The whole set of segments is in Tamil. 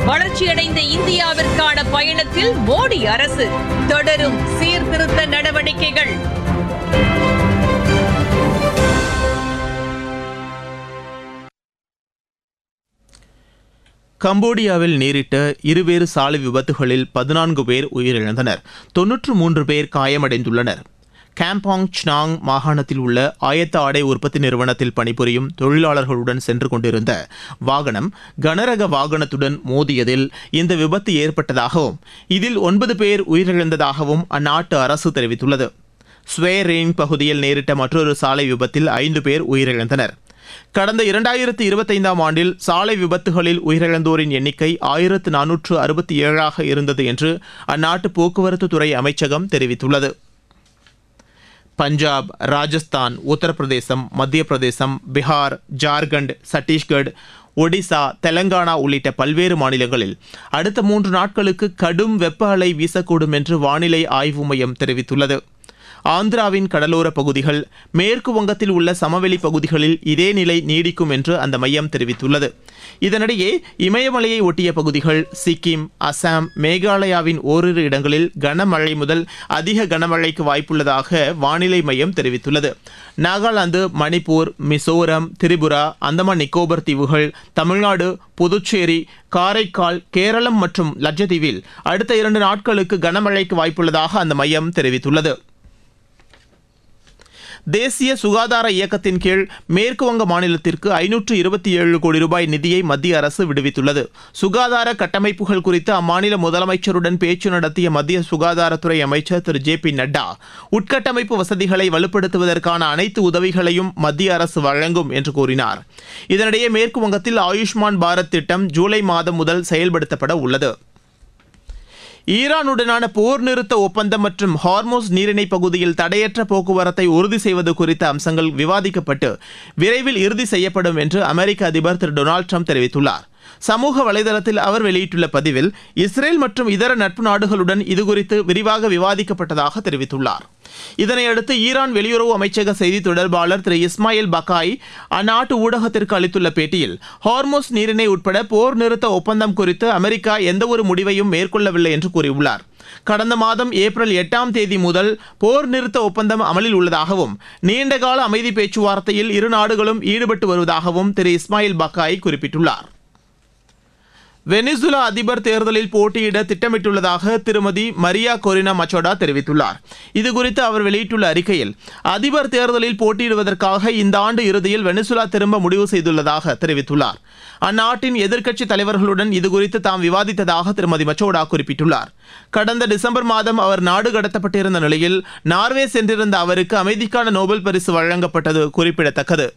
வளர்ச்சியடைந்த இந்தியாவிற்கான பயணத்தில் மோடி அரசு தொடரும் சீர்திருத்த நடவடிக்கைகள் கம்போடியாவில் நேரிட்ட இருவேறு சாலை விபத்துகளில் பதினான்கு பேர் உயிரிழந்தனர் தொன்னூற்று மூன்று பேர் காயமடைந்துள்ளனர் கேம்பாங் சினாங் மாகாணத்தில் உள்ள ஆயத்த ஆடை உற்பத்தி நிறுவனத்தில் பணிபுரியும் தொழிலாளர்களுடன் சென்று கொண்டிருந்த வாகனம் கனரக வாகனத்துடன் மோதியதில் இந்த விபத்து ஏற்பட்டதாகவும் இதில் ஒன்பது பேர் உயிரிழந்ததாகவும் அந்நாட்டு அரசு தெரிவித்துள்ளது ஸ்வேரேன் பகுதியில் நேரிட்ட மற்றொரு சாலை விபத்தில் ஐந்து பேர் உயிரிழந்தனர் கடந்த இரண்டாயிரத்து இருபத்தைந்தாம் ஆண்டில் சாலை விபத்துகளில் உயிரிழந்தோரின் எண்ணிக்கை ஆயிரத்து நானூற்று அறுபத்தி ஏழாக இருந்தது என்று அந்நாட்டு போக்குவரத்து துறை அமைச்சகம் தெரிவித்துள்ளது பஞ்சாப் ராஜஸ்தான் உத்தரப்பிரதேசம் மத்திய பிரதேசம் பீகார் ஜார்க்கண்ட் சத்தீஸ்கட் ஒடிசா தெலங்கானா உள்ளிட்ட பல்வேறு மாநிலங்களில் அடுத்த மூன்று நாட்களுக்கு கடும் வெப்ப அலை வீசக்கூடும் என்று வானிலை ஆய்வு மையம் தெரிவித்துள்ளது ஆந்திராவின் கடலோர பகுதிகள் மேற்கு வங்கத்தில் உள்ள சமவெளி பகுதிகளில் இதே நிலை நீடிக்கும் என்று அந்த மையம் தெரிவித்துள்ளது இதனிடையே இமயமலையை ஒட்டிய பகுதிகள் சிக்கிம் அசாம் மேகாலயாவின் ஓரிரு இடங்களில் கனமழை முதல் அதிக கனமழைக்கு வாய்ப்புள்ளதாக வானிலை மையம் தெரிவித்துள்ளது நாகாலாந்து மணிப்பூர் மிசோரம் திரிபுரா அந்தமான் நிக்கோபர் தீவுகள் தமிழ்நாடு புதுச்சேரி காரைக்கால் கேரளம் மற்றும் லட்சத்தீவில் அடுத்த இரண்டு நாட்களுக்கு கனமழைக்கு வாய்ப்புள்ளதாக அந்த மையம் தெரிவித்துள்ளது தேசிய சுகாதார இயக்கத்தின் கீழ் மேற்கு வங்க மாநிலத்திற்கு ஐநூற்று இருபத்தி ஏழு கோடி ரூபாய் நிதியை மத்திய அரசு விடுவித்துள்ளது சுகாதார கட்டமைப்புகள் குறித்து அம்மாநில முதலமைச்சருடன் பேச்சு நடத்திய மத்திய சுகாதாரத்துறை அமைச்சர் திரு ஜே பி நட்டா உட்கட்டமைப்பு வசதிகளை வலுப்படுத்துவதற்கான அனைத்து உதவிகளையும் மத்திய அரசு வழங்கும் என்று கூறினார் இதனிடையே மேற்கு வங்கத்தில் ஆயுஷ்மான் பாரத் திட்டம் ஜூலை மாதம் முதல் செயல்படுத்தப்பட உள்ளது ஈரானுடனான போர் நிறுத்த ஒப்பந்தம் மற்றும் ஹார்மோஸ் நீரிணை பகுதியில் தடையற்ற போக்குவரத்தை உறுதி செய்வது குறித்த அம்சங்கள் விவாதிக்கப்பட்டு விரைவில் இறுதி செய்யப்படும் என்று அமெரிக்க அதிபர் திரு டொனால்டு ட்ரம்ப் தெரிவித்துள்ளார் சமூக வலைதளத்தில் அவர் வெளியிட்டுள்ள பதிவில் இஸ்ரேல் மற்றும் இதர நட்பு நாடுகளுடன் இதுகுறித்து விரிவாக விவாதிக்கப்பட்டதாக தெரிவித்துள்ளார் இதனையடுத்து ஈரான் வெளியுறவு அமைச்சக செய்தி தொடர்பாளர் திரு இஸ்மாயில் பக்காய் அந்நாட்டு ஊடகத்திற்கு அளித்துள்ள பேட்டியில் ஹார்மோஸ் நீரிணை உட்பட போர் நிறுத்த ஒப்பந்தம் குறித்து அமெரிக்கா எந்தவொரு முடிவையும் மேற்கொள்ளவில்லை என்று கூறியுள்ளார் கடந்த மாதம் ஏப்ரல் எட்டாம் தேதி முதல் போர் நிறுத்த ஒப்பந்தம் அமலில் உள்ளதாகவும் நீண்டகால அமைதி பேச்சுவார்த்தையில் இரு நாடுகளும் ஈடுபட்டு வருவதாகவும் திரு இஸ்மாயில் பக்காய் குறிப்பிட்டுள்ளார் வெனிசுலா அதிபர் தேர்தலில் போட்டியிட திட்டமிட்டுள்ளதாக திருமதி மரியா கொரினா மச்சோடா தெரிவித்துள்ளார் இதுகுறித்து அவர் வெளியிட்டுள்ள அறிக்கையில் அதிபர் தேர்தலில் போட்டியிடுவதற்காக இந்த ஆண்டு இறுதியில் வெனிசுலா திரும்ப முடிவு செய்துள்ளதாக தெரிவித்துள்ளார் அந்நாட்டின் எதிர்க்கட்சி தலைவர்களுடன் இதுகுறித்து தாம் விவாதித்ததாக திருமதி மச்சோடா குறிப்பிட்டுள்ளார் கடந்த டிசம்பர் மாதம் அவர் நாடு கடத்தப்பட்டிருந்த நிலையில் நார்வே சென்றிருந்த அவருக்கு அமைதிக்கான நோபல் பரிசு வழங்கப்பட்டது குறிப்பிடத்தக்கது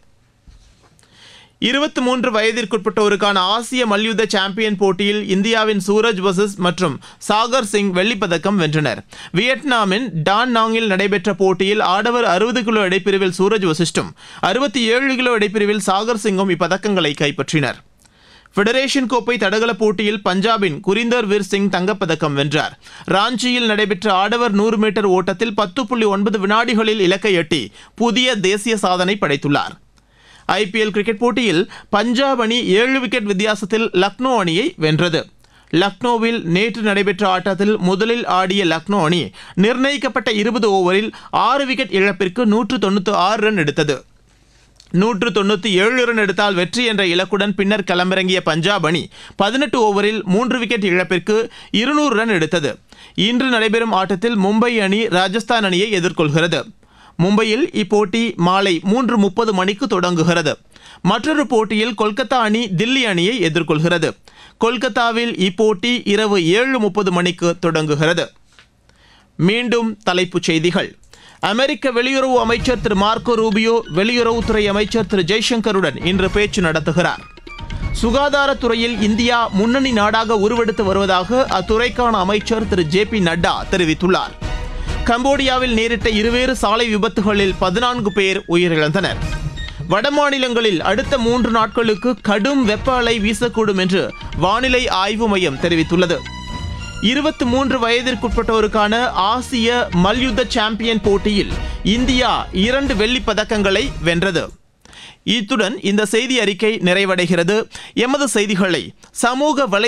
இருபத்தி மூன்று வயதிற்குட்பட்டோருக்கான ஆசிய மல்யுத்த சாம்பியன் போட்டியில் இந்தியாவின் சூரஜ் வசஸ் மற்றும் சாகர் சிங் வெள்ளிப்பதக்கம் வென்றனர் வியட்நாமின் டான் நாங்கில் நடைபெற்ற போட்டியில் ஆடவர் அறுபது கிலோ இடைப்பிரிவில் சூரஜ் வசிஷ்டும் அறுபத்தி ஏழு கிலோ இடைப்பிரிவில் சாகர் சிங்கும் இப்பதக்கங்களை கைப்பற்றினர் ஃபெடரேஷன் கோப்பை தடகள போட்டியில் பஞ்சாபின் குரிந்தர் வீர் சிங் தங்கப்பதக்கம் வென்றார் ராஞ்சியில் நடைபெற்ற ஆடவர் நூறு மீட்டர் ஓட்டத்தில் பத்து புள்ளி ஒன்பது வினாடிகளில் இலக்கை எட்டி புதிய தேசிய சாதனை படைத்துள்ளார் ஐபிஎல் கிரிக்கெட் போட்டியில் பஞ்சாப் அணி ஏழு விக்கெட் வித்தியாசத்தில் லக்னோ அணியை வென்றது லக்னோவில் நேற்று நடைபெற்ற ஆட்டத்தில் முதலில் ஆடிய லக்னோ அணி நிர்ணயிக்கப்பட்ட இருபது ஓவரில் ஆறு விக்கெட் இழப்பிற்கு நூற்று தொண்ணூற்றி ஆறு ரன் எடுத்தது நூற்று தொண்ணூற்றி ஏழு ரன் எடுத்தால் வெற்றி என்ற இலக்குடன் பின்னர் களமிறங்கிய பஞ்சாப் அணி பதினெட்டு ஓவரில் மூன்று விக்கெட் இழப்பிற்கு இருநூறு ரன் எடுத்தது இன்று நடைபெறும் ஆட்டத்தில் மும்பை அணி ராஜஸ்தான் அணியை எதிர்கொள்கிறது மும்பையில் இப்போட்டி மாலை மூன்று முப்பது மணிக்கு தொடங்குகிறது மற்றொரு போட்டியில் கொல்கத்தா அணி தில்லி அணியை எதிர்கொள்கிறது கொல்கத்தாவில் இப்போட்டி இரவு ஏழு முப்பது மணிக்கு தொடங்குகிறது மீண்டும் தலைப்புச் செய்திகள் அமெரிக்க வெளியுறவு அமைச்சர் திரு மார்க்கோ ரூபியோ வெளியுறவுத்துறை அமைச்சர் திரு ஜெய்சங்கருடன் இன்று பேச்சு நடத்துகிறார் சுகாதாரத்துறையில் இந்தியா முன்னணி நாடாக உருவெடுத்து வருவதாக அத்துறைக்கான அமைச்சர் திரு ஜே பி நட்டா தெரிவித்துள்ளார் கம்போடியாவில் நேரிட்ட இருவேறு சாலை விபத்துகளில் பதினான்கு பேர் உயிரிழந்தனர் வடமாநிலங்களில் அடுத்த மூன்று நாட்களுக்கு கடும் வெப்ப அலை வீசக்கூடும் என்று வானிலை ஆய்வு மையம் தெரிவித்துள்ளது இருபத்தி மூன்று வயதிற்குட்பட்டோருக்கான ஆசிய மல்யுத்த சாம்பியன் போட்டியில் இந்தியா இரண்டு வெள்ளிப் பதக்கங்களை வென்றது இத்துடன் இந்த செய்தி அறிக்கை நிறைவடைகிறது எமது செய்திகளை சமூக வலை